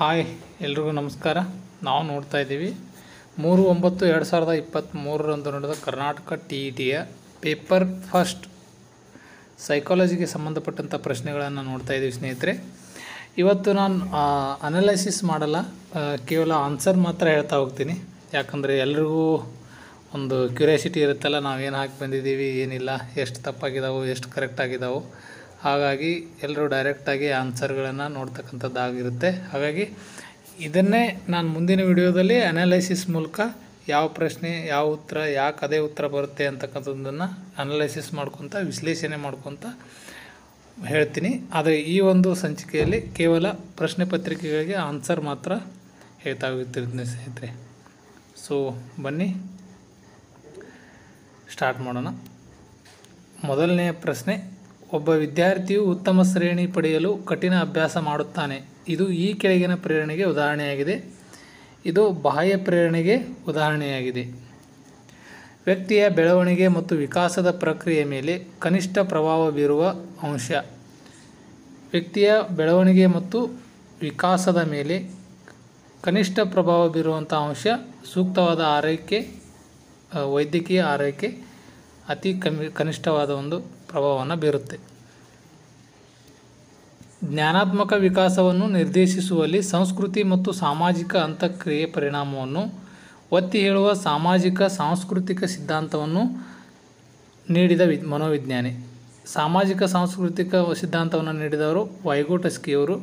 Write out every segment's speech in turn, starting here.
hi ಎಲ್ರಿಗೂ ನಮಸ್ಕಾರ ನಾವು ನೋಡ್ತಾ ಇದ್ದೀವಿ ಮೂರು ಒಂಬತ್ತು ಎರಡು ಸಾವಿರದ ಇಪ್ಪತ್ತ್ಮೂರರಂದು ನಡೆದ ಕರ್ನಾಟಕ ಟಿ ಇ ಟಿಯ ಪೇಪರ್ ಫಸ್ಟ್ ಸೈಕಾಲಜಿಗೆ ಸಂಬಂಧಪಟ್ಟಂಥ ಪ್ರಶ್ನೆಗಳನ್ನು ನೋಡ್ತಾ ಇದ್ದೀವಿ ಸ್ನೇಹಿತರೆ ಇವತ್ತು ನಾನು ಅನಲೈಸಿಸ್ ಮಾಡಲ್ಲ ಆ, ಕೇವಲ ಆನ್ಸರ್ ಮಾತ್ರ ಹೇಳ್ತಾ ಹೋಗ್ತೀನಿ ಯಾಕಂದರೆ ಎಲ್ರಿಗೂ ಒಂದು ಕ್ಯೂರಿಯಾಸಿಟಿ ಇರುತ್ತಲ್ಲ ನಾವೇನು ಹಾಕಿ ಬಂದಿದ್ದೀವಿ ಏನಿಲ್ಲ ಎಷ್ಟು ತಪ್ಪಾಗಿದ್ದಾವೆ ಎಷ್ಟು ಕರೆಕ್ಟ್ ಆಗಿದ್ದಾವೆ ಹಾಗಾಗಿ ಎಲ್ಲರೂ ಡೈರೆಕ್ಟಾಗಿ ಆನ್ಸರ್ಗಳನ್ನು ನೋಡ್ತಕ್ಕಂಥದ್ದಾಗಿರುತ್ತೆ ಹಾಗಾಗಿ ಇದನ್ನೇ ನಾನು ಮುಂದಿನ ವಿಡಿಯೋದಲ್ಲಿ ಅನಾಲೈಸಿಸ್ ಮೂಲಕ ಯಾವ ಪ್ರಶ್ನೆ ಯಾವ ಉತ್ತರ ಯಾಕೆ ಅದೇ ಉತ್ತರ ಬರುತ್ತೆ ಅಂತಕ್ಕಂಥದ್ದನ್ನು ಅನಲೈಸಿಸ್ ಮಾಡ್ಕೊತ ವಿಶ್ಲೇಷಣೆ ಮಾಡ್ಕೊತ ಹೇಳ್ತೀನಿ ಆದರೆ ಈ ಒಂದು ಸಂಚಿಕೆಯಲ್ಲಿ ಕೇವಲ ಪ್ರಶ್ನೆ ಪತ್ರಿಕೆಗಳಿಗೆ ಆನ್ಸರ್ ಮಾತ್ರ ಹೇಳ್ತಾ ಹೋಗ್ತಿರ್ತೀನಿ ಸ್ನೇಹಿತರೆ ಸೊ ಬನ್ನಿ ಸ್ಟಾರ್ಟ್ ಮಾಡೋಣ ಮೊದಲನೆಯ ಪ್ರಶ್ನೆ ಒಬ್ಬ ವಿದ್ಯಾರ್ಥಿಯು ಉತ್ತಮ ಶ್ರೇಣಿ ಪಡೆಯಲು ಕಠಿಣ ಅಭ್ಯಾಸ ಮಾಡುತ್ತಾನೆ ಇದು ಈ ಕೆಳಗಿನ ಪ್ರೇರಣೆಗೆ ಉದಾಹರಣೆಯಾಗಿದೆ ಇದು ಬಾಹ್ಯ ಪ್ರೇರಣೆಗೆ ಉದಾಹರಣೆಯಾಗಿದೆ ವ್ಯಕ್ತಿಯ ಬೆಳವಣಿಗೆ ಮತ್ತು ವಿಕಾಸದ ಪ್ರಕ್ರಿಯೆ ಮೇಲೆ ಕನಿಷ್ಠ ಪ್ರಭಾವ ಬೀರುವ ಅಂಶ ವ್ಯಕ್ತಿಯ ಬೆಳವಣಿಗೆ ಮತ್ತು ವಿಕಾಸದ ಮೇಲೆ ಕನಿಷ್ಠ ಪ್ರಭಾವ ಬೀರುವಂಥ ಅಂಶ ಸೂಕ್ತವಾದ ಆರೈಕೆ ಆ, ವೈದ್ಯಕೀಯ ಆರೈಕೆ ಅತಿ ಕಮ್ಮಿ ಕನಿಷ್ಠವಾದ ಒಂದು ಪ್ರಭಾವವನ್ನು ಬೀರುತ್ತೆ ಜ್ಞಾನಾತ್ಮಕ ವಿಕಾಸವನ್ನು ನಿರ್ದೇಶಿಸುವಲ್ಲಿ ಸಂಸ್ಕೃತಿ ಮತ್ತು ಸಾಮಾಜಿಕ ಅಂತಕ್ರಿಯೆ ಪರಿಣಾಮವನ್ನು ಒತ್ತಿ ಹೇಳುವ ಸಾಮಾಜಿಕ ಸಾಂಸ್ಕೃತಿಕ ಸಿದ್ಧಾಂತವನ್ನು ನೀಡಿದ ವಿ ಮನೋವಿಜ್ಞಾನಿ ಸಾಮಾಜಿಕ ಸಾಂಸ್ಕೃತಿಕ ಸಿದ್ಧಾಂತವನ್ನು ನೀಡಿದವರು ವೈಗೋಟಸ್ಕಿಯವರು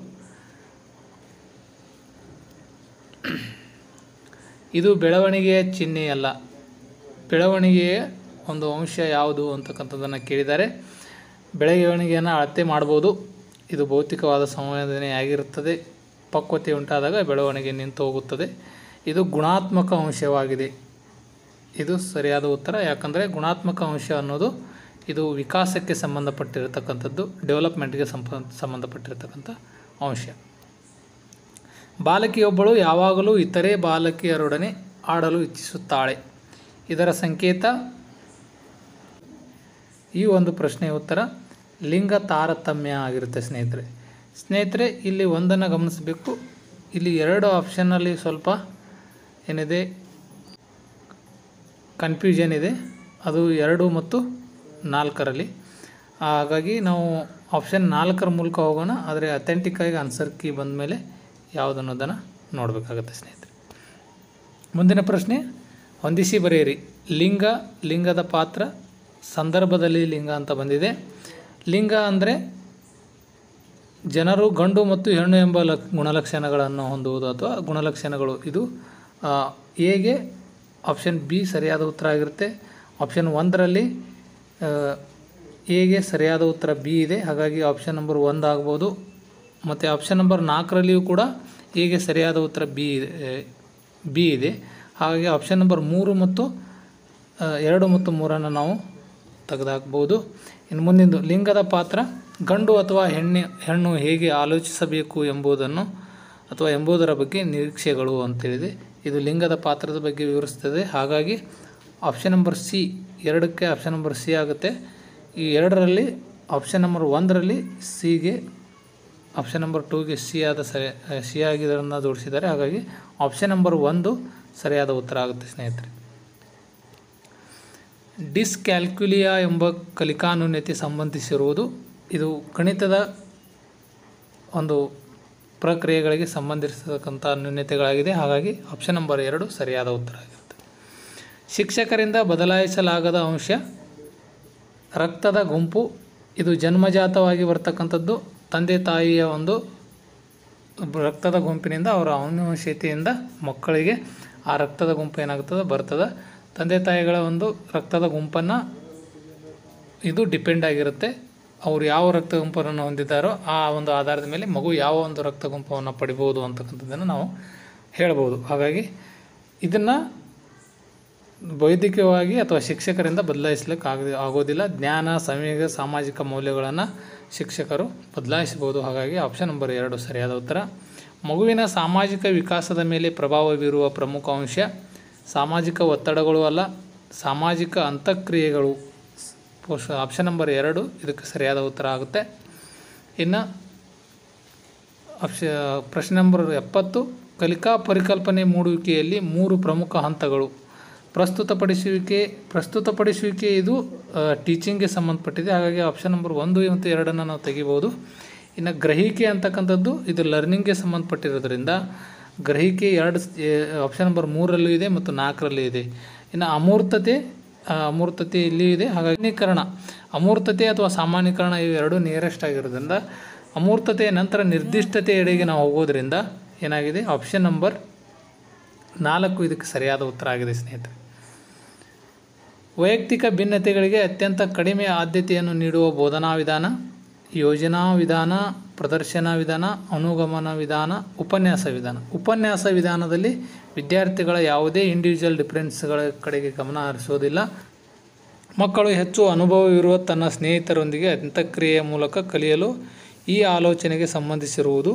ಇದು ಬೆಳವಣಿಗೆಯ ಚಿಹ್ನೆಯಲ್ಲ ಬೆಳವಣಿಗೆಯ ಒಂದು ಅಂಶ ಯಾವುದು ಅಂತಕ್ಕಂಥದ್ದನ್ನು ಕೇಳಿದ್ದಾರೆ ಬೆಳವಣಿಗೆಯನ್ನು ಅಳತೆ ಮಾಡ್ಬೋದು ಇದು ಭೌತಿಕವಾದ ಸಂವೇದನೆಯಾಗಿರುತ್ತದೆ ಪಕ್ವತೆ ಉಂಟಾದಾಗ ಬೆಳವಣಿಗೆ ನಿಂತು ಹೋಗುತ್ತದೆ ಇದು ಗುಣಾತ್ಮಕ ಅಂಶವಾಗಿದೆ ಇದು ಸರಿಯಾದ ಉತ್ತರ ಯಾಕಂದರೆ ಗುಣಾತ್ಮಕ ಅಂಶ ಅನ್ನೋದು ಇದು ವಿಕಾಸಕ್ಕೆ ಸಂಬಂಧಪಟ್ಟಿರತಕ್ಕಂಥದ್ದು ಡೆವಲಪ್ಮೆಂಟ್ಗೆ ಸಂಬ ಸಂಬಂಧಪಟ್ಟಿರತಕ್ಕಂಥ ಅಂಶ ಬಾಲಕಿಯೊಬ್ಬಳು ಯಾವಾಗಲೂ ಇತರೆ ಬಾಲಕಿಯರೊಡನೆ ಆಡಲು ಇಚ್ಛಿಸುತ್ತಾಳೆ ಇದರ ಸಂಕೇತ ಈ ಒಂದು ಪ್ರಶ್ನೆಯ ಉತ್ತರ ಲಿಂಗ ತಾರತಮ್ಯ ಆಗಿರುತ್ತೆ ಸ್ನೇಹಿತರೆ ಸ್ನೇಹಿತರೆ ಇಲ್ಲಿ ಒಂದನ್ನು ಗಮನಿಸಬೇಕು ಇಲ್ಲಿ ಎರಡು ಆಪ್ಷನ್ನಲ್ಲಿ ಸ್ವಲ್ಪ ಏನಿದೆ ಕನ್ಫ್ಯೂಷನ್ ಇದೆ ಅದು ಎರಡು ಮತ್ತು ನಾಲ್ಕರಲ್ಲಿ ಹಾಗಾಗಿ ನಾವು ಆಪ್ಷನ್ ನಾಲ್ಕರ ಮೂಲಕ ಹೋಗೋಣ ಆದರೆ ಅಥೆಂಟಿಕ್ಕಾಗಿ ಆನ್ಸರ್ ಕೀ ಬಂದ ಮೇಲೆ ಯಾವುದನ್ನೋದನ್ನು ನೋಡಬೇಕಾಗತ್ತೆ ಸ್ನೇಹಿತರೆ ಮುಂದಿನ ಪ್ರಶ್ನೆ ಹೊಂದಿಸಿ ಬರೆಯಿರಿ ಲಿಂಗ ಲಿಂಗದ ಪಾತ್ರ ಸಂದರ್ಭದಲ್ಲಿ ಲಿಂಗ ಅಂತ ಬಂದಿದೆ ಲಿಂಗ ಅಂದರೆ ಜನರು ಗಂಡು ಮತ್ತು ಹೆಣ್ಣು ಎಂಬ ಲಕ್ ಗುಣಲಕ್ಷಣಗಳನ್ನು ಹೊಂದುವುದು ಅಥವಾ ಗುಣಲಕ್ಷಣಗಳು ಇದು ಆ, ಎಗೆ ಆಪ್ಷನ್ ಬಿ ಸರಿಯಾದ ಉತ್ತರ ಆಗಿರುತ್ತೆ ಆಪ್ಷನ್ ಒಂದರಲ್ಲಿ ಎಗೆ ಸರಿಯಾದ ಉತ್ತರ ಬಿ ಇದೆ ಹಾಗಾಗಿ ಆಪ್ಷನ್ ನಂಬರ್ ಒಂದು ಆಗ್ಬೋದು ಮತ್ತು ಆಪ್ಷನ್ ನಂಬರ್ ನಾಲ್ಕರಲ್ಲಿಯೂ ಕೂಡ ಎಗೆ ಸರಿಯಾದ ಉತ್ತರ ಬಿ ಇದೆ ಬಿ ಇದೆ ಹಾಗಾಗಿ ಆಪ್ಷನ್ ನಂಬರ್ ಮೂರು ಮತ್ತು ಆ, ಎರಡು ಮತ್ತು ಮೂರನ್ನು ನಾವು ತೆಗೆದುಹಾಕ್ಬೋದು ಇನ್ನು ಮುಂದಿಂದು ಲಿಂಗದ ಪಾತ್ರ ಗಂಡು ಅಥವಾ ಹೆಣ್ಣು ಹೆಣ್ಣು ಹೇಗೆ ಆಲೋಚಿಸಬೇಕು ಎಂಬುದನ್ನು ಅಥವಾ ಎಂಬುದರ ಬಗ್ಗೆ ನಿರೀಕ್ಷೆಗಳು ಅಂತೇಳಿದೆ ಇದು ಲಿಂಗದ ಪಾತ್ರದ ಬಗ್ಗೆ ವಿವರಿಸ್ತದೆ ಹಾಗಾಗಿ ಆಪ್ಷನ್ ನಂಬರ್ ಸಿ ಎರಡಕ್ಕೆ ಆಪ್ಷನ್ ನಂಬರ್ ಸಿ ಆಗುತ್ತೆ ಈ ಎರಡರಲ್ಲಿ ಆಪ್ಷನ್ ನಂಬರ್ ಒಂದರಲ್ಲಿ ಸಿಗೆ ಆಪ್ಷನ್ ನಂಬರ್ ಟೂಗೆ ಸಿ ಆದ ಸರಿ ಸಿ ಆಗಿದ್ದನ್ನು ಜೋಡಿಸಿದ್ದಾರೆ ಹಾಗಾಗಿ ಆಪ್ಷನ್ ನಂಬರ್ ಒಂದು ಸರಿಯಾದ ಉತ್ತರ ಆಗುತ್ತೆ ಸ್ನೇಹಿತರೆ ಡಿಸ್ಕ್ಯಾಲ್ಕ್ಯುಲಿಯಾ ಎಂಬ ಕಲಿಕಾ ನ್ಯೂನ್ಯತೆ ಸಂಬಂಧಿಸಿರುವುದು ಇದು ಗಣಿತದ ಒಂದು ಪ್ರಕ್ರಿಯೆಗಳಿಗೆ ಸಂಬಂಧಿಸಿರ್ತಕ್ಕಂಥ ನ್ಯೂನ್ಯತೆಗಳಾಗಿದೆ ಹಾಗಾಗಿ ಆಪ್ಷನ್ ನಂಬರ್ ಎರಡು ಸರಿಯಾದ ಉತ್ತರ ಆಗಿರುತ್ತೆ ಶಿಕ್ಷಕರಿಂದ ಬದಲಾಯಿಸಲಾಗದ ಅಂಶ ರಕ್ತದ ಗುಂಪು ಇದು ಜನ್ಮಜಾತವಾಗಿ ಬರ್ತಕ್ಕಂಥದ್ದು ತಂದೆ ತಾಯಿಯ ಒಂದು ರಕ್ತದ ಗುಂಪಿನಿಂದ ಅವರ ಅನುವಂಶೀಯತೆಯಿಂದ ಮಕ್ಕಳಿಗೆ ಆ ರಕ್ತದ ಗುಂಪು ಏನಾಗ್ತದೆ ಬರ್ತದೆ ತಂದೆ ತಾಯಿಗಳ ಒಂದು ರಕ್ತದ ಗುಂಪನ್ನು ಇದು ಡಿಪೆಂಡ್ ಆಗಿರುತ್ತೆ ಅವರು ಯಾವ ರಕ್ತ ಗುಂಪನ್ನು ಹೊಂದಿದ್ದಾರೋ ಆ ಒಂದು ಆಧಾರದ ಮೇಲೆ ಮಗು ಯಾವ ಒಂದು ರಕ್ತ ಗುಂಪವನ್ನು ಪಡಿಬೋದು ಅಂತಕ್ಕಂಥದ್ದನ್ನು ನಾವು ಹೇಳ್ಬೋದು ಹಾಗಾಗಿ ಇದನ್ನು ವೈದ್ಯಕೀಯವಾಗಿ ಅಥವಾ ಶಿಕ್ಷಕರಿಂದ ಬದಲಾಯಿಸ್ಲಿಕ್ಕೆ ಆಗ ಆಗೋದಿಲ್ಲ ಜ್ಞಾನ ಸಂವೇಗ ಸಾಮಾಜಿಕ ಮೌಲ್ಯಗಳನ್ನು ಶಿಕ್ಷಕರು ಬದಲಾಯಿಸಬಹುದು ಹಾಗಾಗಿ ಆಪ್ಷನ್ ನಂಬರ್ ಎರಡು ಸರಿಯಾದ ಉತ್ತರ ಮಗುವಿನ ಸಾಮಾಜಿಕ ವಿಕಾಸದ ಮೇಲೆ ಪ್ರಭಾವ ಬೀರುವ ಪ್ರಮುಖ ಅಂಶ ಸಾಮಾಜಿಕ ಒತ್ತಡಗಳು ಅಲ್ಲ ಸಾಮಾಜಿಕ ಅಂತಕ್ರಿಯೆಗಳು ಪೋಷ ಆಪ್ಷನ್ ನಂಬರ್ ಎರಡು ಇದಕ್ಕೆ ಸರಿಯಾದ ಉತ್ತರ ಆಗುತ್ತೆ ಇನ್ನು ಆಪ್ಷ ಪ್ರಶ್ನೆ ನಂಬರ್ ಎಪ್ಪತ್ತು ಕಲಿಕಾ ಪರಿಕಲ್ಪನೆ ಮೂಡುವಿಕೆಯಲ್ಲಿ ಮೂರು ಪ್ರಮುಖ ಹಂತಗಳು ಪ್ರಸ್ತುತಪಡಿಸುವಿಕೆ ಪ್ರಸ್ತುತಪಡಿಸುವಿಕೆ ಇದು ಟೀಚಿಂಗ್ಗೆ ಸಂಬಂಧಪಟ್ಟಿದೆ ಹಾಗಾಗಿ ಆಪ್ಷನ್ ನಂಬರ್ ಒಂದು ಮತ್ತು ಎರಡನ್ನು ನಾವು ತೆಗಿಬೋದು ಇನ್ನು ಗ್ರಹಿಕೆ ಅಂತಕ್ಕಂಥದ್ದು ಇದು ಲರ್ನಿಂಗ್ಗೆ ಸಂಬಂಧಪಟ್ಟಿರೋದ್ರಿಂದ ಗ್ರಹಿಕೆ ಎರಡು ಆಪ್ಷನ್ ನಂಬರ್ ಮೂರರಲ್ಲೂ ಇದೆ ಮತ್ತು ನಾಲ್ಕರಲ್ಲೂ ಇದೆ ಇನ್ನು ಅಮೂರ್ತತೆ ಆ, ಅಮೂರ್ತತೆ ಇಲ್ಲಿಯೂ ಇದೆ ಹಾಗಾಗಿ ಸಾಮಾನ್ಯೀಕರಣ ಅಮೂರ್ತತೆ ಅಥವಾ ಸಾಮಾನ್ಯೀಕರಣ ಇವೆರಡೂ ನಿಯರೆಸ್ಟ್ ಆಗಿರೋದ್ರಿಂದ ಅಮೂರ್ತತೆಯ ನಂತರ ನಿರ್ದಿಷ್ಟತೆ ಎಡೆಗೆ ನಾವು ಹೋಗೋದ್ರಿಂದ ಏನಾಗಿದೆ ಆಪ್ಷನ್ ನಂಬರ್ ನಾಲ್ಕು ಇದಕ್ಕೆ ಸರಿಯಾದ ಉತ್ತರ ಆಗಿದೆ ಸ್ನೇಹಿತರೆ ವೈಯಕ್ತಿಕ ಭಿನ್ನತೆಗಳಿಗೆ ಅತ್ಯಂತ ಕಡಿಮೆ ಆದ್ಯತೆಯನ್ನು ನೀಡುವ ಬೋಧನಾ ವಿಧಾನ ಯೋಜನಾ ವಿಧಾನ ಪ್ರದರ್ಶನ ವಿಧಾನ ಅನುಗಮನ ವಿಧಾನ ಉಪನ್ಯಾಸ ವಿಧಾನ ಉಪನ್ಯಾಸ ವಿಧಾನದಲ್ಲಿ ವಿದ್ಯಾರ್ಥಿಗಳ ಯಾವುದೇ ಇಂಡಿವಿಜುವಲ್ ಡಿಫರೆನ್ಸ್ಗಳ ಕಡೆಗೆ ಗಮನ ಹರಿಸೋದಿಲ್ಲ ಮಕ್ಕಳು ಹೆಚ್ಚು ಅನುಭವವಿರುವ ತನ್ನ ಸ್ನೇಹಿತರೊಂದಿಗೆ ಅಂತಕ್ರಿಯೆಯ ಮೂಲಕ ಕಲಿಯಲು ಈ ಆಲೋಚನೆಗೆ ಸಂಬಂಧಿಸಿರುವುದು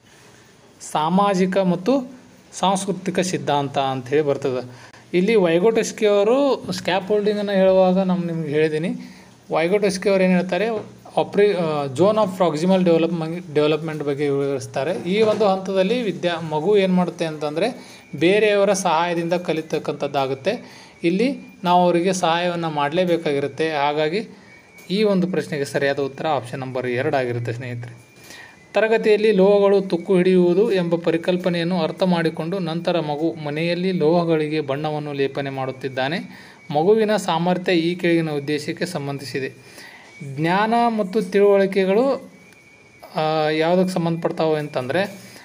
ಸಾಮಾಜಿಕ ಮತ್ತು ಸಾಂಸ್ಕೃತಿಕ ಸಿದ್ಧಾಂತ ಅಂಥೇಳಿ ಬರ್ತದೆ ಇಲ್ಲಿ ವೈಗೋಟಸ್ಕಿ ಅವರು ಸ್ಕ್ಯಾಪ್ ಹೋಲ್ಡಿಂಗನ್ನು ಹೇಳುವಾಗ ನಾನು ನಿಮ್ಗೆ ಹೇಳಿದ್ದೀನಿ ವೈಗೋಟಸ್ಕಿ ಅವರು ಏನು ಹೇಳ್ತಾರೆ ಆಪ್ರಿ zone of proximal development development ಬಗ್ಗೆ ವಿವರಿಸ್ತಾರೆ ಈ ಒಂದು ಹಂತದಲ್ಲಿ ವಿದ್ಯಾ ಮಗು ಏನು ಮಾಡುತ್ತೆ ಅಂತಂದರೆ ಬೇರೆಯವರ ಸಹಾಯದಿಂದ ಕಲಿತಕ್ಕಂಥದ್ದಾಗುತ್ತೆ ಇಲ್ಲಿ ನಾವು ಅವರಿಗೆ ಸಹಾಯವನ್ನು ಮಾಡಲೇಬೇಕಾಗಿರುತ್ತೆ ಹಾಗಾಗಿ ಈ ಒಂದು ಪ್ರಶ್ನೆಗೆ ಸರಿಯಾದ ಉತ್ತರ ಆಪ್ಷನ್ ನಂಬರ್ ಎರಡಾಗಿರುತ್ತೆ ಸ್ನೇಹಿತರೆ ತರಗತಿಯಲ್ಲಿ ಲೋಹಗಳು ತುಕ್ಕು ಹಿಡಿಯುವುದು ಎಂಬ ಪರಿಕಲ್ಪನೆಯನ್ನು ಅರ್ಥ ಮಾಡಿಕೊಂಡು ನಂತರ ಮಗು ಮನೆಯಲ್ಲಿ ಲೋಹಗಳಿಗೆ ಬಣ್ಣವನ್ನು ಲೇಪನೆ ಮಾಡುತ್ತಿದ್ದಾನೆ ಮಗುವಿನ ಸಾಮರ್ಥ್ಯ ಈ ಕೆಳಗಿನ ಉದ್ದೇಶಕ್ಕೆ ಸಂಬಂಧಿಸಿದೆ ಜ್ಞಾನ ಮತ್ತು ತಿಳುವಳಿಕೆಗಳು ಆ, ಯಾವುದಕ್ಕೆ ಸಂಬಂಧಪಡ್ತಾವೆ ಅಂತಂದರೆ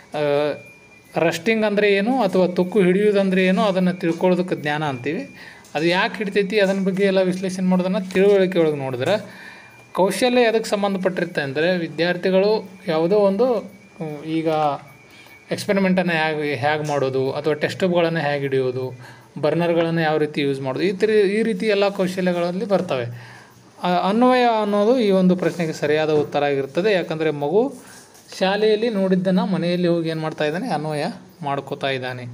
ರಸ್ಟಿಂಗ್ ಅಂದರೆ ಏನು ಅಥವಾ ತುಕ್ಕು ಹಿಡಿಯೋದಂದ್ರೆ ಏನು ಅದನ್ನು ತಿಳ್ಕೊಳ್ಳೋದಕ್ಕೆ ಜ್ಞಾನ ಅಂತೀವಿ ಅದು ಯಾಕೆ ಹಿಡಿತೈತಿ ಅದನ್ನ ಬಗ್ಗೆ ಎಲ್ಲ ವಿಶ್ಲೇಷಣೆ ಮಾಡೋದನ್ನು ತಿಳುವಳಿಕೆ ಒಳಗೆ ನೋಡಿದ್ರೆ ಕೌಶಲ್ಯ ಅದಕ್ಕೆ ಸಂಬಂಧಪಟ್ಟಿರುತ್ತೆ ಅಂದರೆ ವಿದ್ಯಾರ್ಥಿಗಳು ಯಾವುದೋ ಒಂದು ಹ್ಮ್, ಈಗ ಎಕ್ಸ್ಪೆರಿಮೆಂಟನ್ನು ಹೇಗೆ ಹೇಗೆ ಮಾಡೋದು ಅಥವಾ ಟೆಸ್ಟ್ಗಳನ್ನು ಹೇಗೆ ಹಿಡಿಯೋದು ಬರ್ನರ್ಗಳನ್ನು ಯಾವ ರೀತಿ ಯೂಸ್ ಮಾಡೋದು ಈ ತಿ ಈ ರೀತಿ ಎಲ್ಲ ಕೌಶಲ್ಯಗಳಲ್ಲಿ ಬರ್ತವೆ ಆ, ಅನ್ವಯ ಅನ್ನೋದು ಈ ಒಂದು ಪ್ರಶ್ನೆಗೆ ಸರಿಯಾದ ಉತ್ತರ ಆಗಿರ್ತದೆ ಯಾಕಂದರೆ ಮಗು ಶಾಲೆಯಲ್ಲಿ ನೋಡಿದ್ದನ್ನು ಮನೆಯಲ್ಲಿ ಹೋಗಿ ಏನು ಮಾಡ್ತಾ ಇದ್ದಾನೆ ಅನ್ವಯ ಮಾಡ್ಕೋತಾ ಇದ್ದಾನೆ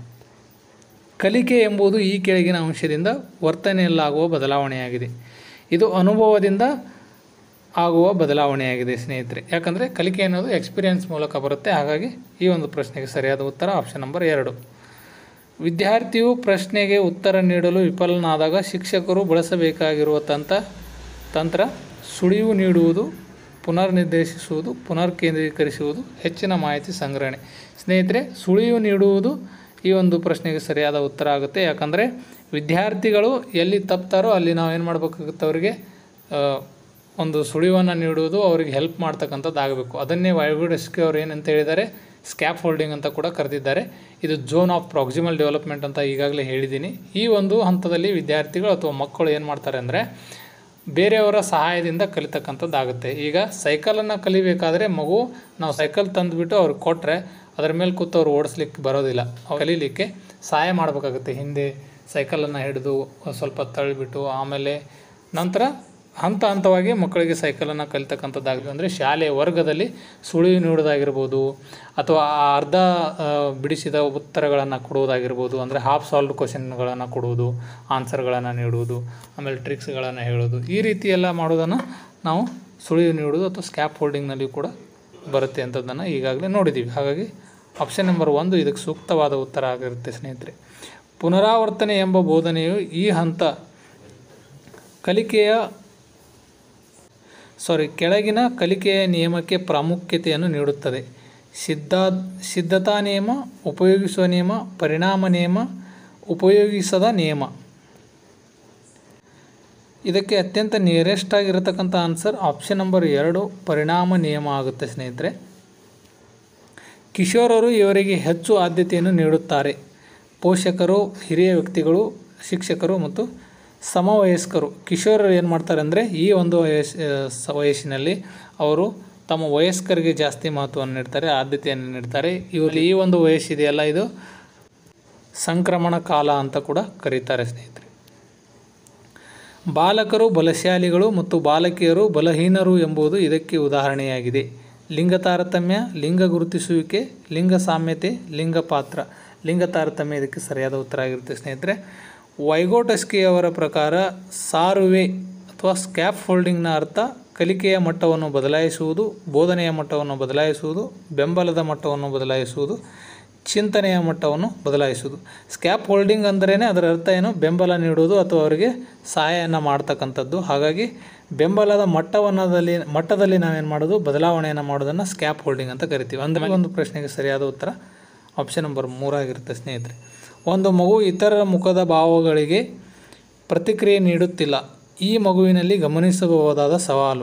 ಕಲಿಕೆ ಎಂಬುದು ಈ ಕೆಳಗಿನ ಅಂಶದಿಂದ ವರ್ತನೆಯಲ್ಲಾಗುವ ಬದಲಾವಣೆಯಾಗಿದೆ ಇದು ಅನುಭವದಿಂದ ಆಗುವ ಬದಲಾವಣೆಯಾಗಿದೆ ಸ್ನೇಹಿತರೆ ಯಾಕಂದರೆ ಕಲಿಕೆ ಅನ್ನೋದು ಎಕ್ಸ್ಪೀರಿಯನ್ಸ್ ಮೂಲಕ ಬರುತ್ತೆ ಹಾಗಾಗಿ ಈ ಒಂದು ಪ್ರಶ್ನೆಗೆ ಸರಿಯಾದ ಉತ್ತರ ಆಪ್ಷನ್ ನಂಬರ್ ಎರಡು ವಿದ್ಯಾರ್ಥಿಯು ಪ್ರಶ್ನೆಗೆ ಉತ್ತರ ನೀಡಲು ವಿಫಲನಾದಾಗ ಶಿಕ್ಷಕರು ಬಳಸಬೇಕಾಗಿರುವ ತಂತ್ರ ತಂತ್ರ ಸುಳಿವು ನೀಡುವುದು ಪುನರ್ ನಿರ್ದೇಶಿಸುವುದು ಪುನರ್ ಕೇಂದ್ರೀಕರಿಸುವುದು ಹೆಚ್ಚಿನ ಮಾಹಿತಿ ಸಂಗ್ರಹಣೆ ಸ್ನೇಹಿತರೆ ಸುಳಿವು ನೀಡುವುದು ಈ ಒಂದು ಪ್ರಶ್ನೆಗೆ ಸರಿಯಾದ ಉತ್ತರ ಆಗುತ್ತೆ ಯಾಕಂದರೆ ವಿದ್ಯಾರ್ಥಿಗಳು ಎಲ್ಲಿ ತಪ್ತಾರೋ ಅಲ್ಲಿ ನಾವು ಏನು ಮಾಡಬೇಕಾಗುತ್ತೆ ಅವರಿಗೆ ಆ, ಒಂದು ಸುಳಿವನ್ನು ನೀಡುವುದು ಅವರಿಗೆ ಹೆಲ್ಪ್ ಮಾಡ್ತಕ್ಕಂಥದ್ದು ಆಗಬೇಕು ಅದನ್ನೇ ವೈಗೋಡೆಸ್ಕಿ ಅವ್ರು ಏನಂತ ಹೇಳಿದ್ದಾರೆ ಸ್ಕ್ಯಾಪ್ ಹೋಲ್ಡಿಂಗ್ ಅಂತ ಕೂಡ ಕರೆದಿದ್ದಾರೆ ಇದು ಝೋನ್ ಆಫ್ ಪ್ರಾಕ್ಸಿಮಲ್ ಡೆವಲಪ್ಮೆಂಟ್ ಅಂತ ಈಗಾಗಲೇ ಹೇಳಿದ್ದೀನಿ ಈ ಒಂದು ಹಂತದಲ್ಲಿ ವಿದ್ಯಾರ್ಥಿಗಳು ಅಥವಾ ಮಕ್ಕಳು ಏನು ಮಾಡ್ತಾರೆ ಅಂದರೆ ಬೇರೆಯವರ ಸಹಾಯದಿಂದ ಕಲಿತಕ್ಕಂಥದ್ದಾಗುತ್ತೆ ಈಗ ಸೈಕಲನ್ನು ಕಲಿಬೇಕಾದ್ರೆ ಮಗು ನಾವು ಸೈಕಲ್ ತಂದುಬಿಟ್ಟು ಅವ್ರಿಗೆ ಕೊಟ್ಟರೆ ಅದರ ಮೇಲೆ ಕೂತು ಅವ್ರು ಓಡಿಸ್ಲಿಕ್ಕೆ ಬರೋದಿಲ್ಲ ಅವ್ರು ಕಲೀಲಿಕ್ಕೆ ಸಹಾಯ ಮಾಡಬೇಕಾಗುತ್ತೆ ಹಿಂದೆ ಸೈಕಲನ್ನು ಹಿಡಿದು ಸ್ವಲ್ಪ ತಳ್ಳಿಬಿಟ್ಟು ಆಮೇಲೆ ನಂತರ ಹಂತ ಹಂತವಾಗಿ ಮಕ್ಕಳಿಗೆ ಸೈಕಲನ್ನು ಕಲಿತಕ್ಕಂಥದ್ದಾಗಿದೆ ಅಂದರೆ ಶಾಲೆಯ ವರ್ಗದಲ್ಲಿ ಸುಳಿವು ನೀಡೋದಾಗಿರ್ಬೋದು ಅಥವಾ ಆ ಅರ್ಧ ಆ, ಬಿಡಿಸಿದ ಉತ್ತರಗಳನ್ನು ಕೊಡುವುದಾಗಿರ್ಬೋದು ಅಂದರೆ ಹಾಫ್ ಸಾಲ್ವ್ಡ್ ಕ್ವಶನ್ಗಳನ್ನು ಕೊಡುವುದು ಆನ್ಸರ್ಗಳನ್ನು ನೀಡುವುದು ಆಮೇಲೆ ಟ್ರಿಕ್ಸ್ಗಳನ್ನು ಹೇಳೋದು ಈ ರೀತಿ ಎಲ್ಲ ಮಾಡೋದನ್ನು ನಾವು ಸುಳಿವು ನೀಡುವುದು ಅಥವಾ ಸ್ಕ್ಯಾಪ್ ಹೋಲ್ಡಿಂಗ್ನಲ್ಲಿ ಕೂಡ ಬರುತ್ತೆ ಅಂಥದ್ದನ್ನು ಈಗಾಗಲೇ ನೋಡಿದ್ದೀವಿ ಹಾಗಾಗಿ ಆಪ್ಷನ್ ನಂಬರ್ ಒಂದು ಇದಕ್ಕೆ ಸೂಕ್ತವಾದ ಉತ್ತರ ಆಗಿರುತ್ತೆ ಸ್ನೇಹಿತರೆ ಪುನರಾವರ್ತನೆ ಎಂಬ ಬೋಧನೆಯು ಈ ಹಂತ ಕಲಿಕೆಯ ಸಾರಿ ಕೆಳಗಿನ ಕಲಿಕೆಯ ನಿಯಮಕ್ಕೆ ಪ್ರಾಮುಖ್ಯತೆಯನ್ನು ನೀಡುತ್ತದೆ ಸಿದ್ಧ ಸಿದ್ಧತಾ ನಿಯಮ ಉಪಯೋಗಿಸುವ ನಿಯಮ ಪರಿಣಾಮ ನಿಯಮ ಉಪಯೋಗಿಸದ ನಿಯಮ ಇದಕ್ಕೆ ಅತ್ಯಂತ ನಿಯರೆಸ್ಟ್ ಆಗಿರತಕ್ಕಂಥ ಆನ್ಸರ್ ಆಪ್ಷನ್ ನಂಬರ್ ಎರಡು ಪರಿಣಾಮ ನಿಯಮ ಆಗುತ್ತೆ ಸ್ನೇಹಿತರೆ ಕಿಶೋರರು ಇವರಿಗೆ ಹೆಚ್ಚು ಆದ್ಯತೆಯನ್ನು ನೀಡುತ್ತಾರೆ ಪೋಷಕರು ಹಿರಿಯ ವ್ಯಕ್ತಿಗಳು ಶಿಕ್ಷಕರು ಮತ್ತು ಸಮವಯಸ್ಕರು ಕಿಶೋರರು ಏನು ಮಾಡ್ತಾರೆ ಅಂದರೆ ಈ ಒಂದು ವಯಸ್ ಸ- ವಯಸ್ಸಿನಲ್ಲಿ ಅವರು ತಮ್ಮ ವಯಸ್ಕರಿಗೆ ಜಾಸ್ತಿ ಮಹತ್ವವನ್ನು ನೀಡ್ತಾರೆ ಆದ್ಯತೆಯನ್ನು ನೀಡ್ತಾರೆ ಇವರು ಈ ಒಂದು ವಯಸ್ಸಿದೆಯಲ್ಲ ಇದು ಸಂಕ್ರಮಣ ಕಾಲ ಅಂತ ಕೂಡ ಕರೀತಾರೆ ಸ್ನೇಹಿತರೆ ಬಾಲಕರು ಬಲಶಾಲಿಗಳು ಮತ್ತು ಬಾಲಕಿಯರು ಬಲಹೀನರು ಎಂಬುದು ಇದಕ್ಕೆ ಉದಾಹರಣೆಯಾಗಿದೆ ಲಿಂಗ ತಾರತಮ್ಯ ಲಿಂಗ ಗುರುತಿಸುವಿಕೆ ಲಿಂಗ ಸಾಮ್ಯತೆ ಲಿಂಗ ಪಾತ್ರ ಲಿಂಗ ತಾರತಮ್ಯ ಇದಕ್ಕೆ ಸರಿಯಾದ ಉತ್ತರ ಆಗಿರುತ್ತೆ ಸ್ನೇಹಿತರೆ ವೈಗೋಟಸ್ಕಿ ಅವರ ಪ್ರಕಾರ ಸಾರುವೆ ಅಥವಾ ಸ್ಕ್ಯಾಪ್ ಫೋಲ್ಡಿಂಗ್ನ ಅರ್ಥ ಕಲಿಕೆಯ ಮಟ್ಟವನ್ನು ಬದಲಾಯಿಸುವುದು ಬೋಧನೆಯ ಮಟ್ಟವನ್ನು ಬದಲಾಯಿಸುವುದು ಬೆಂಬಲದ ಮಟ್ಟವನ್ನು ಬದಲಾಯಿಸುವುದು ಚಿಂತನೆಯ ಮಟ್ಟವನ್ನು ಬದಲಾಯಿಸುವುದು ಸ್ಕ್ಯಾಪ್ ಹೋಲ್ಡಿಂಗ್ ಅಂದ್ರೇ ಅದರ ಅರ್ಥ ಏನು ಬೆಂಬಲ ನೀಡುವುದು ಅಥವಾ ಅವರಿಗೆ ಸಹಾಯವನ್ನು ಮಾಡ್ತಕ್ಕಂಥದ್ದು ಹಾಗಾಗಿ ಬೆಂಬಲದ ಮಟ್ಟವನ್ನದಲ್ಲಿ ಮಟ್ಟದಲ್ಲಿ ನಾವೇನು ಮಾಡೋದು ಬದಲಾವಣೆಯನ್ನು ಮಾಡೋದನ್ನು ಸ್ಕ್ಯಾಪ್ ಹೋಲ್ಡಿಂಗ್ ಅಂತ ಕರಿತೀವಿ ಅಂದರೆ ಒಂದು ಪ್ರಶ್ನೆಗೆ ಸರಿಯಾದ ಉತ್ತರ ಆಪ್ಷನ್ ನಂಬರ್ ಮೂರಾಗಿರುತ್ತೆ ಸ್ನೇಹಿತರೆ ಒಂದು ಮಗು ಇತರರ ಮುಖದ ಭಾವಗಳಿಗೆ ಪ್ರತಿಕ್ರಿಯೆ ನೀಡುತ್ತಿಲ್ಲ ಈ ಮಗುವಿನಲ್ಲಿ ಗಮನಿಸಬಹುದಾದ ಸವಾಲು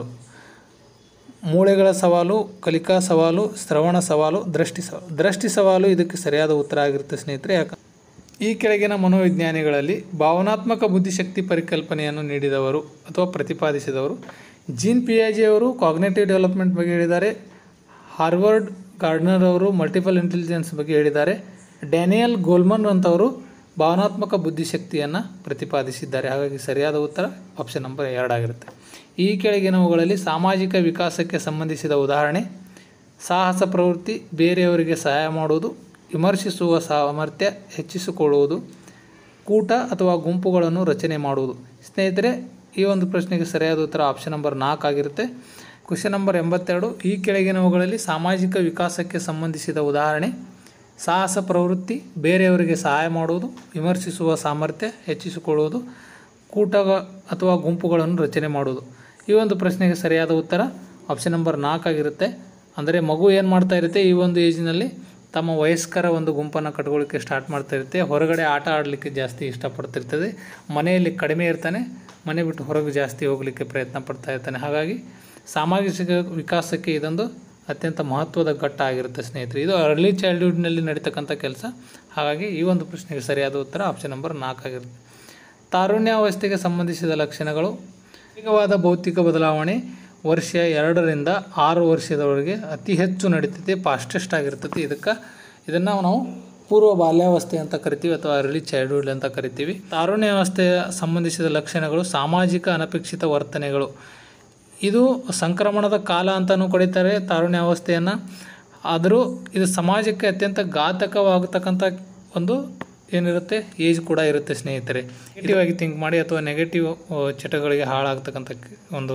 ಮೂಳೆಗಳ ಸವಾಲು ಕಲಿಕಾ ಸವಾಲು ಶ್ರವಣ ಸವಾಲು ದೃಷ್ಟಿ ಸವಾಲು ದೃಷ್ಟಿ ಸವಾಲು ಇದಕ್ಕೆ ಸರಿಯಾದ ಉತ್ತರ ಆಗಿರುತ್ತೆ ಸ್ನೇಹಿತರೆ ಯಾಕ ಈ ಕೆಳಗಿನ ಮನೋವಿಜ್ಞಾನಿಗಳಲ್ಲಿ ಭಾವನಾತ್ಮಕ ಬುದ್ಧಿಶಕ್ತಿ ಪರಿಕಲ್ಪನೆಯನ್ನು ನೀಡಿದವರು ಅಥವಾ ಪ್ರತಿಪಾದಿಸಿದವರು ಜೀನ್ ಪಿಯಾಜಿ ಅವರು ಕಾಗ್ನೇಟಿವ್ ಡೆವಲಪ್ಮೆಂಟ್ ಬಗ್ಗೆ ಹೇಳಿದ್ದಾರೆ ಹಾರ್ವರ್ಡ್ ಗಾರ್ಡ್ನರ್ ಅವರು ಮಲ್ಟಿಪಲ್ ಇಂಟೆಲಿಜೆನ್ಸ್ ಬಗ್ಗೆ ಹೇಳಿದ್ದಾರೆ ಡ್ಯಾನಿಯಲ್ ಗೋಲ್ಮನ್ ಅಂತವರು ಭಾವನಾತ್ಮಕ ಬುದ್ಧಿಶಕ್ತಿಯನ್ನು ಪ್ರತಿಪಾದಿಸಿದ್ದಾರೆ ಹಾಗಾಗಿ ಸರಿಯಾದ ಉತ್ತರ ಆಪ್ಷನ್ ನಂಬರ್ ಎರಡಾಗಿರುತ್ತೆ ಈ ಕೆಳಗಿನವುಗಳಲ್ಲಿ ಸಾಮಾಜಿಕ ವಿಕಾಸಕ್ಕೆ ಸಂಬಂಧಿಸಿದ ಉದಾಹರಣೆ ಸಾಹಸ ಪ್ರವೃತ್ತಿ ಬೇರೆಯವರಿಗೆ ಸಹಾಯ ಮಾಡುವುದು ವಿಮರ್ಶಿಸುವ ಸಾಮರ್ಥ್ಯ ಹೆಚ್ಚಿಸಿಕೊಳ್ಳುವುದು ಕೂಟ ಅಥವಾ ಗುಂಪುಗಳನ್ನು ರಚನೆ ಮಾಡುವುದು ಸ್ನೇಹಿತರೆ ಈ ಒಂದು ಪ್ರಶ್ನೆಗೆ ಸರಿಯಾದ ಉತ್ತರ ಆಪ್ಷನ್ ನಂಬರ್ ನಾಲ್ಕು ಆಗಿರುತ್ತೆ ಕ್ವಶನ್ ನಂಬರ್ ಎಂಬತ್ತೆರಡು ಈ ಕೆಳಗಿನವುಗಳಲ್ಲಿ ಸಾಮಾಜಿಕ ವಿಕಾಸಕ್ಕೆ ಸಂಬಂಧಿಸಿದ ಉದಾಹರಣೆ ಸಾಹಸ ಪ್ರವೃತ್ತಿ ಬೇರೆಯವರಿಗೆ ಸಹಾಯ ಮಾಡುವುದು ವಿಮರ್ಶಿಸುವ ಸಾಮರ್ಥ್ಯ ಹೆಚ್ಚಿಸಿಕೊಳ್ಳುವುದು ಕೂಟ ಅಥವಾ ಗುಂಪುಗಳನ್ನು ರಚನೆ ಮಾಡುವುದು ಈ ಒಂದು ಪ್ರಶ್ನೆಗೆ ಸರಿಯಾದ ಉತ್ತರ ಆಪ್ಷನ್ ನಂಬರ್ ನಾಲ್ಕಾಗಿರುತ್ತೆ ಅಂದರೆ ಮಗು ಏನು ಮಾಡ್ತಾ ಇರುತ್ತೆ ಈ ಒಂದು ಏಜಿನಲ್ಲಿ ತಮ್ಮ ವಯಸ್ಕರ ಒಂದು ಗುಂಪನ್ನು ಕಟ್ಕೊಳ್ಳಿಕ್ಕೆ ಸ್ಟಾರ್ಟ್ ಮಾಡ್ತಾ ಇರುತ್ತೆ ಹೊರಗಡೆ ಆಟ ಆಡಲಿಕ್ಕೆ ಜಾಸ್ತಿ ಇಷ್ಟಪಡ್ತಿರ್ತದೆ ಮನೆಯಲ್ಲಿ ಕಡಿಮೆ ಇರ್ತಾನೆ ಮನೆ ಬಿಟ್ಟು ಹೊರಗೆ ಜಾಸ್ತಿ ಹೋಗಲಿಕ್ಕೆ ಪ್ರಯತ್ನ ಪಡ್ತಾ ಇರ್ತಾನೆ ಹಾಗಾಗಿ ಸಾಮಾಜಿಕ ವಿಕಾಸಕ್ಕೆ ಇದೊಂದು ಅತ್ಯಂತ ಮಹತ್ವದ ಘಟ್ಟ ಆಗಿರುತ್ತೆ ಸ್ನೇಹಿತರೆ ಇದು ಅರ್ಲಿ ಚೈಲ್ಡ್ಹುಡ್ನಲ್ಲಿ ನಡೀತಕ್ಕಂಥ ಕೆಲಸ ಹಾಗಾಗಿ ಈ ಒಂದು ಪ್ರಶ್ನೆಗೆ ಸರಿಯಾದ ಉತ್ತರ ಆಪ್ಷನ್ ನಂಬರ್ ನಾಲ್ಕಾಗಿರುತ್ತೆ ತಾರುಣ್ಯಾವಸ್ಥೆಗೆ ಸಂಬಂಧಿಸಿದ ಲಕ್ಷಣಗಳು ವೇಗವಾದ ಭೌತಿಕ ಬದಲಾವಣೆ ವರ್ಷ ಎರಡರಿಂದ ಆರು ವರ್ಷದವರೆಗೆ ಅತಿ ಹೆಚ್ಚು ನಡೀತೈತೆ ಫಾಸ್ಟೆಸ್ಟ್ ಆಗಿರ್ತೈತಿ ಇದಕ್ಕೆ ಇದನ್ನು ನಾವು ಪೂರ್ವ ಬಾಲ್ಯಾವಸ್ಥೆ ಅಂತ ಕರಿತೀವಿ ಅಥವಾ ಅರ್ಲಿ ಚೈಲ್ಡ್ಹುಡ್ ಅಂತ ಕರಿತೀವಿ ತಾರುಣ್ಯಾವಸ್ಥೆಯ ಸಂಬಂಧಿಸಿದ ಲಕ್ಷಣಗಳು ಸಾಮಾಜಿಕ ಅನಪೇಕ್ಷಿತ ವರ್ತನೆಗಳು ಇದು ಸಂಕ್ರಮಣದ ಕಾಲ ಅಂತಲೂ ಕರೀತಾರೆ ತಾರುಣ್ಯಾವಸ್ಥೆಯನ್ನು ಆದರೂ ಇದು ಸಮಾಜಕ್ಕೆ ಅತ್ಯಂತ ಘಾತಕವಾಗತಕ್ಕಂಥ ಒಂದು ಏನಿರುತ್ತೆ ಏಜ್ ಕೂಡ ಇರುತ್ತೆ ಸ್ನೇಹಿತರೆ ನೆಗೆಟಿವ್ ಆಗಿ ಥಿಂಕ್ ಮಾಡಿ ಅಥವಾ ನೆಗೆಟಿವ್ ಚಟಗಳಿಗೆ ಹಾಳಾಗ್ತಕ್ಕಂಥ ಒಂದು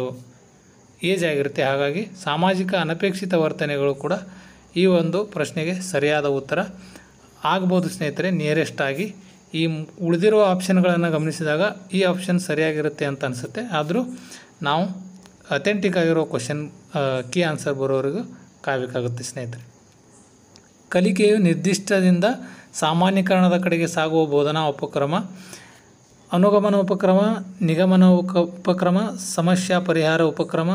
ಏಜ್ ಆಗಿರುತ್ತೆ ಹಾಗಾಗಿ ಸಾಮಾಜಿಕ ಅನಪೇಕ್ಷಿತ ವರ್ತನೆಗಳು ಕೂಡ ಈ ಒಂದು ಪ್ರಶ್ನೆಗೆ ಸರಿಯಾದ ಉತ್ತರ ಆಗ್ಬೋದು ಸ್ನೇಹಿತರೆ ನಿಯರೆಸ್ಟ್ ಆಗಿ ಈ ಉಳಿದಿರುವ ಆಪ್ಷನ್ಗಳನ್ನು ಗಮನಿಸಿದಾಗ ಈ ಆಪ್ಷನ್ ಸರಿಯಾಗಿರುತ್ತೆ ಅಂತ ಅನಿಸುತ್ತೆ ಆದರೂ ನಾವು ಅಥೆಂಟಿಕ್ ಆಗಿರೋ ಕ್ವಶನ್ ಕೀ ಆನ್ಸರ್ ಬರೋವರೆಗೂ ಕಾಯಬೇಕಾಗುತ್ತೆ ಸ್ನೇಹಿತರೆ ಕಲಿಕೆಯು ನಿರ್ದಿಷ್ಟದಿಂದ ಸಾಮಾನ್ಯೀಕರಣದ ಕಡೆಗೆ ಸಾಗುವ ಬೋಧನಾ ಉಪಕ್ರಮ ಅನುಗಮನ ಉಪಕ್ರಮ ನಿಗಮನ ಉಪ- ಉಪಕ್ರಮ ಸಮಸ್ಯಾ ಪರಿಹಾರ ಉಪಕ್ರಮ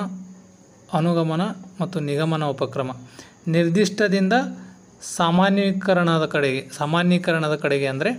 ಅನುಗಮನ ಮತ್ತು ನಿಗಮನ ಉಪಕ್ರಮ ನಿರ್ದಿಷ್ಟದಿಂದ ಸಾಮಾನ್ಯೀಕರಣದ ಕಡೆಗೆ ಸಾಮಾನ್ಯೀಕರಣದ ಕಡೆಗೆ ಅಂದರೆ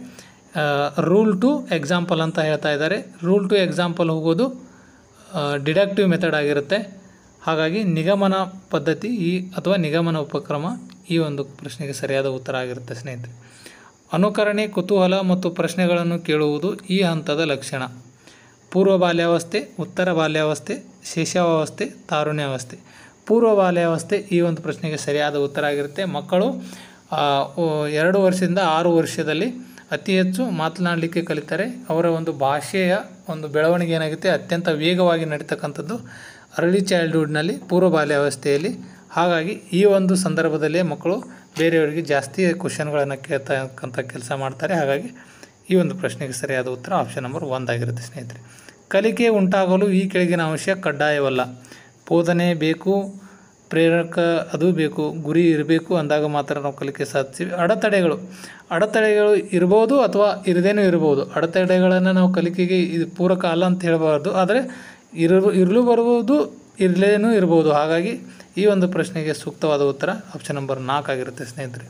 ರೂಲ್ ಟು ಎಕ್ಸಾಂಪಲ್ ಅಂತ ಹೇಳ್ತಾ ಇದ್ದಾರೆ ರೂಲ್ ಟು ಎಕ್ಸಾಂಪಲ್ ಹೋಗೋದು ಡಿಡಕ್ಟಿವ್ ಮೆಥಡ್ ಆಗಿರುತ್ತೆ ಹಾಗಾಗಿ ನಿಗಮನ ಪದ್ಧತಿ ಈ ಅಥವಾ ನಿಗಮನ ಉಪಕ್ರಮ ಈ ಒಂದು ಪ್ರಶ್ನೆಗೆ ಸರಿಯಾದ ಉತ್ತರ ಆಗಿರುತ್ತೆ ಸ್ನೇಹಿತರೆ ಅನುಕರಣೆ ಕುತೂಹಲ ಮತ್ತು ಪ್ರಶ್ನೆಗಳನ್ನು ಕೇಳುವುದು ಈ ಹಂತದ ಲಕ್ಷಣ ಪೂರ್ವ ಬಾಲ್ಯಾವಸ್ಥೆ ಉತ್ತರ ಬಾಲ್ಯಾವಸ್ಥೆ ಶೇಷಾವಸ್ಥೆ ತಾರುಣ್ಯಾವಸ್ಥೆ ಪೂರ್ವ ಬಾಲ್ಯಾವಸ್ಥೆ ಈ ಒಂದು ಪ್ರಶ್ನೆಗೆ ಸರಿಯಾದ ಉತ್ತರ ಆಗಿರುತ್ತೆ ಮಕ್ಕಳು ಆ, ಓ- ಎರಡು ವರ್ಷದಿಂದ ಆರು ವರ್ಷದಲ್ಲಿ ಅತಿ ಹೆಚ್ಚು ಮಾತನಾಡಲಿಕ್ಕೆ ಕಲಿತಾರೆ ಅವರ ಒಂದು ಭಾಷೆಯ ಒಂದು ಬೆಳವಣಿಗೆ ಏನಾಗುತ್ತೆ ಅತ್ಯಂತ ವೇಗವಾಗಿ ನಡೀತಕ್ಕಂಥದ್ದು ಅರ್ಲಿ ಚೈಲ್ಡ್ಹುಡ್ನಲ್ಲಿ ಪೂರ್ವ ಬಾಲ್ಯಾವಸ್ಥೆಯಲ್ಲಿ ಹಾಗಾಗಿ ಈ ಒಂದು ಸಂದರ್ಭದಲ್ಲೇ ಮಕ್ಕಳು ಬೇರೆಯವರಿಗೆ ಜಾಸ್ತಿ ಕ್ವಶನ್ಗಳನ್ನು ಕೇಳ್ತಕ್ಕಂಥ ಕೆಲಸ ಮಾಡ್ತಾರೆ ಹಾಗಾಗಿ ಈ ಒಂದು ಪ್ರಶ್ನೆಗೆ ಸರಿಯಾದ ಉತ್ತರ ಆಪ್ಷನ್ ನಂಬರ್ ಒಂದಾಗಿರುತ್ತೆ ಸ್ನೇಹಿತರೆ ಕಲಿಕೆ ಉಂಟಾಗಲು ಈ ಕೆಳಗಿನ ಅಂಶ ಕಡ್ಡಾಯವಲ್ಲ ಬೋಧನೆ ಬೇಕು ಪ್ರೇರಕ ಅದು ಬೇಕು ಗುರಿ ಇರಬೇಕು ಅಂದಾಗ ಮಾತ್ರ ನಾವು ಕಲಿಕೆ ಸಾಧಿಸ್ತೀವಿ ಅಡೆತಡೆಗಳು ಅಡೆತಡೆಗಳು ಇರ್ಬೋದು ಅಥವಾ ಇರದೇನೂ ಇರ್ಬೋದು ಅಡೆತಡೆಗಳನ್ನು ನಾವು ಕಲಿಕೆಗೆ ಇದು ಪೂರಕ ಅಲ್ಲ ಅಂತ ಹೇಳಬಾರ್ದು ಆದರೆ ಇರಲು ಇರಲು ಬರ್ಬೋದು ಇರಲೇನೂ ಇರ್ಬೋದು ಹಾಗಾಗಿ ಈ ಒಂದು ಪ್ರಶ್ನೆಗೆ ಸೂಕ್ತವಾದ ಉತ್ತರ ಆಪ್ಷನ್ ನಂಬರ್ ನಾಲ್ಕಾಗಿರುತ್ತೆ ಸ್ನೇಹಿತರೆ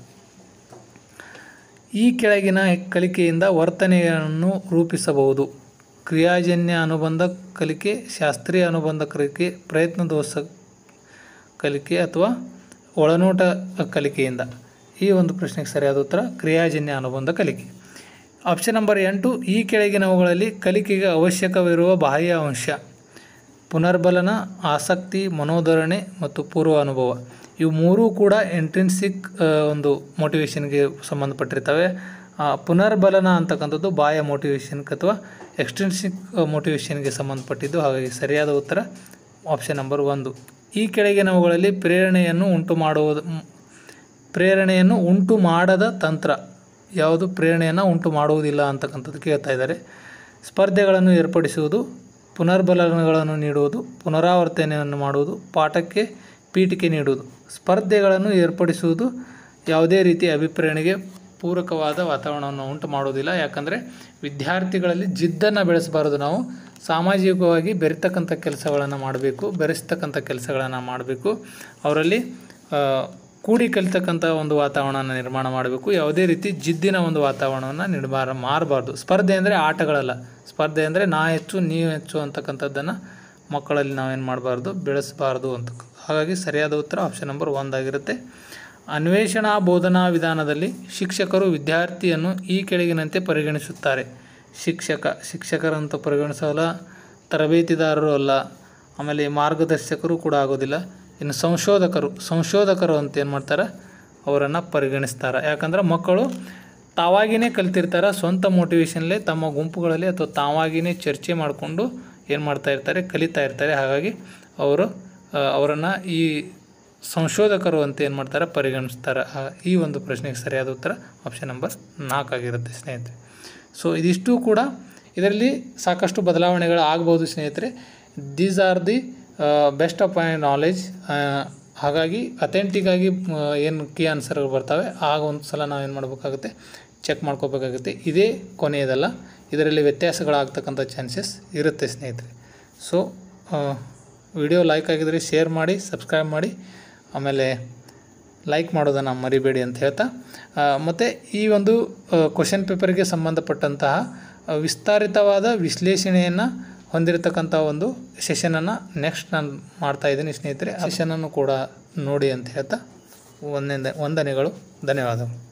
ಈ ಕೆಳಗಿನ ಕಲಿಕೆಯಿಂದ ವರ್ತನೆಯನ್ನು ರೂಪಿಸಬಹುದು ಕ್ರಿಯಾಜನ್ಯ ಅನುಬಂಧ ಕಲಿಕೆ ಶಾಸ್ತ್ರೀಯ ಅನುಬಂಧ ಕಲಿಕೆ ಪ್ರಯತ್ನದೋಷ ಕಲಿಕೆ ಅಥವಾ ಒಳನೋಟ ಕಲಿಕೆಯಿಂದ ಈ ಒಂದು ಪ್ರಶ್ನೆಗೆ ಸರಿಯಾದ ಉತ್ತರ ಕ್ರಿಯಾಜನ್ಯ ಅನುಬಂಧ ಕಲಿಕೆ ಆಪ್ಷನ್ ನಂಬರ್ ಎಂಟು ಈ ಕೆಳಗಿನವುಗಳಲ್ಲಿ ಕಲಿಕೆಗೆ ಅವಶ್ಯಕವಿರುವ ಬಾಹ್ಯ ಅಂಶ ಪುನರ್ಬಲನ ಆಸಕ್ತಿ ಮನೋಧರಣೆ ಮತ್ತು ಪೂರ್ವ ಅನುಭವ ಇವು ಮೂರೂ ಕೂಡ ಎಂಟ್ರಿನ್ಸಿಕ್ ಒಂದು ಮೋಟಿವೇಶನ್ಗೆ ಸಂಬಂಧಪಟ್ಟಿರ್ತವೆ ಆ, ಪುನರ್ಬಲನ ಅಂತಕ್ಕಂಥದ್ದು ಬಾಹ್ಯ ಮೋಟಿವೇಶನ್ಗೆ ಅಥವಾ ಎಕ್ಸ್ಟ್ರಿನ್ಸಿಕ್ ಮೋಟಿವೇಶನ್ಗೆ ಸಂಬಂಧಪಟ್ಟಿದ್ದು ಹಾಗಾಗಿ ಸರಿಯಾದ ಉತ್ತರ ಆಪ್ಷನ್ ನಂಬರ್ ಒಂದು ಈ ಕೆಳಗಿನವುಗಳಲ್ಲಿ ಪ್ರೇರಣೆಯನ್ನು ಉಂಟು ಮಾಡುವುದು ಮ್, ಪ್ರೇರಣೆಯನ್ನು ಉಂಟು ಮಾಡದ ತಂತ್ರ ಯಾವುದು ಪ್ರೇರಣೆಯನ್ನು ಉಂಟು ಮಾಡುವುದಿಲ್ಲ ಅಂತಕ್ಕಂಥದ್ದು ಕೇಳ್ತಾ ಇದ್ದಾರೆ ಸ್ಪರ್ಧೆಗಳನ್ನು ಏರ್ಪಡಿಸುವುದು ಪುನರ್ಬಲಗಳನ್ನು ನೀಡುವುದು ಪುನರಾವರ್ತನೆಯನ್ನು ಮಾಡುವುದು ಪಾಠಕ್ಕೆ ಪೀಠಿಕೆ ನೀಡುವುದು ಸ್ಪರ್ಧೆಗಳನ್ನು ಏರ್ಪಡಿಸುವುದು ಯಾವುದೇ ರೀತಿಯ ಅಭಿಪ್ರೇರಣೆಗೆ ಪೂರಕವಾದ ವಾತಾವರಣವನ್ನು ಉಂಟು ಮಾಡುವುದಿಲ್ಲ ಯಾಕಂದರೆ ವಿದ್ಯಾರ್ಥಿಗಳಲ್ಲಿ ಜಿದ್ದನ್ನು ಬೆಳೆಸಬಾರದು ನಾವು ಸಾಮಾಜಿಕವಾಗಿ ಬೆರೆತಕ್ಕಂಥ ಕೆಲಸಗಳನ್ನು ಮಾಡಬೇಕು ಬೆರೆಸ್ತಕ್ಕಂಥ ಕೆಲಸಗಳನ್ನು ಮಾಡಬೇಕು ಅವರಲ್ಲಿ ಆ, ಕೂಡಿ ಕಲಿತಕ್ಕಂಥ ಒಂದು ವಾತಾವರಣನ ನಿರ್ಮಾಣ ಮಾಡಬೇಕು ಯಾವುದೇ ರೀತಿ ಜಿದ್ದಿನ ಒಂದು ವಾತಾವರಣವನ್ನು ನಿರ್ಮಾಣ ಮಾಡಬಾರ್ದು ಸ್ಪರ್ಧೆ ಅಂದರೆ ಆಟಗಳಲ್ಲ ಸ್ಪರ್ಧೆ ಅಂದರೆ ನಾ ಹೆಚ್ಚು ನೀವು ಹೆಚ್ಚು ಅಂತಕ್ಕಂಥದ್ದನ್ನು ಮಕ್ಕಳಲ್ಲಿ ನಾವೇನು ಮಾಡಬಾರ್ದು ಬೆಳೆಸಬಾರ್ದು ಅಂತ ಹಾಗಾಗಿ ಸರಿಯಾದ ಉತ್ತರ ಆಪ್ಷನ್ ನಂಬರ್ ಒಂದಾಗಿರುತ್ತೆ ಅನ್ವೇಷಣಾ ಬೋಧನಾ ವಿಧಾನದಲ್ಲಿ ಶಿಕ್ಷಕರು ವಿದ್ಯಾರ್ಥಿಯನ್ನು ಈ ಕೆಳಗಿನಂತೆ ಪರಿಗಣಿಸುತ್ತಾರೆ ಶಿಕ್ಷಕ ಶಿಕ್ಷಕರಂತ ಪರಿಗಣಿಸಲ್ಲ ತರಬೇತಿದಾರರು ಅಲ್ಲ ಆಮೇಲೆ ಮಾರ್ಗದರ್ಶಕರು ಕೂಡ ಆಗೋದಿಲ್ಲ ಇನ್ನು ಸಂಶೋಧಕರು ಸಂಶೋಧಕರು ಅಂತ ಏನು ಮಾಡ್ತಾರೆ ಅವರನ್ನು ಪರಿಗಣಿಸ್ತಾರೆ ಯಾಕಂದ್ರೆ ಮಕ್ಕಳು ತಾವಾಗಿಯೇ ಕಲ್ತಿರ್ತಾರೆ ಸ್ವಂತ ಮೋಟಿವೇಶನ್ಲೇ ತಮ್ಮ ಗುಂಪುಗಳಲ್ಲಿ ಅಥವಾ ತಾವಾಗಿಯೇ ಚರ್ಚೆ ಮಾಡಿಕೊಂಡು ಏನು ಮಾಡ್ತಾ ಇರ್ತಾರೆ ಕಲಿತಾ ಇರ್ತಾರೆ ಹಾಗಾಗಿ ಅವರು ಅವರನ್ನು ಈ ಸಂಶೋಧಕರು ಅಂತ ಏನು ಮಾಡ್ತಾರೆ ಪರಿಗಣಿಸ್ತಾರೆ ಆ- ಈ ಒಂದು ಪ್ರಶ್ನೆಗೆ ಸರಿಯಾದ ಉತ್ತರ ಆಪ್ಷನ್ ನಂಬರ್ ನಾಲ್ಕಾಗಿರುತ್ತೆ ಸ್ನೇಹಿತರೆ ಸೊ ಇದಿಷ್ಟು ಕೂಡ ಇದರಲ್ಲಿ ಸಾಕಷ್ಟು ಬದಲಾವಣೆಗಳು ಆಗ್ಬೋದು ಸ್ನೇಹಿತರೆ these are the best of my knowledge ಹಾಗಾಗಿ ಅಥೆಂಟಿಕ್ಕಾಗಿ ಏನು ಕೀ ಆನ್ಸರ್ಗಳು ಬರ್ತವೆ ಆಗ ಒಂದು ಸಲ ನಾವು ಏನು ಮಾಡಬೇಕಾಗುತ್ತೆ ಚೆಕ್ ಮಾಡ್ಕೋಬೇಕಾಗುತ್ತೆ ಇದೇ ಕೊನೆಯದಲ್ಲ ಇದರಲ್ಲಿ ವ್ಯತ್ಯಾಸಗಳಾಗ್ತಕ್ಕಂಥ ಚಾನ್ಸಸ್ ಇರುತ್ತೆ ಸ್ನೇಹಿತರೆ ಸೊ ವಿಡಿಯೋ ಲೈಕ್ ಆಗಿದ್ರೆ ಶೇರ್ ಮಾಡಿ ಸಬ್ಸ್ಕ್ರೈಬ್ ಮಾಡಿ ಆಮೇಲೆ ಲೈಕ್ ಮಾಡೋದನ್ನು ಮರಿಬೇಡಿ ಅಂತ ಹೇಳ್ತಾ ಮತ್ತು ಈ ಒಂದು ಕ್ವಶನ್ ಪೇಪರ್ಗೆ ಸಂಬಂಧಪಟ್ಟಂತಹ ಆ, ವಿಸ್ತಾರಿತವಾದ ವಿಶ್ಲೇಷಣೆಯನ್ನು ಹೊಂದಿರತಕ್ಕಂಥ ಒಂದು ಸೆಷನನ್ನು ನೆಕ್ಸ್ಟ್ ನಾನು ಮಾಡ್ತಾ ಇದ್ದೀನಿ ಸ್ನೇಹಿತರೆ ಆ ಸೆಷನನ್ನು ಕೂಡ ನೋಡಿ ಅಂತ ಹೇಳ್ತಾ ಒಂದನೇ ವಂದನೆಗಳು ಧನ್ಯವಾದಗಳು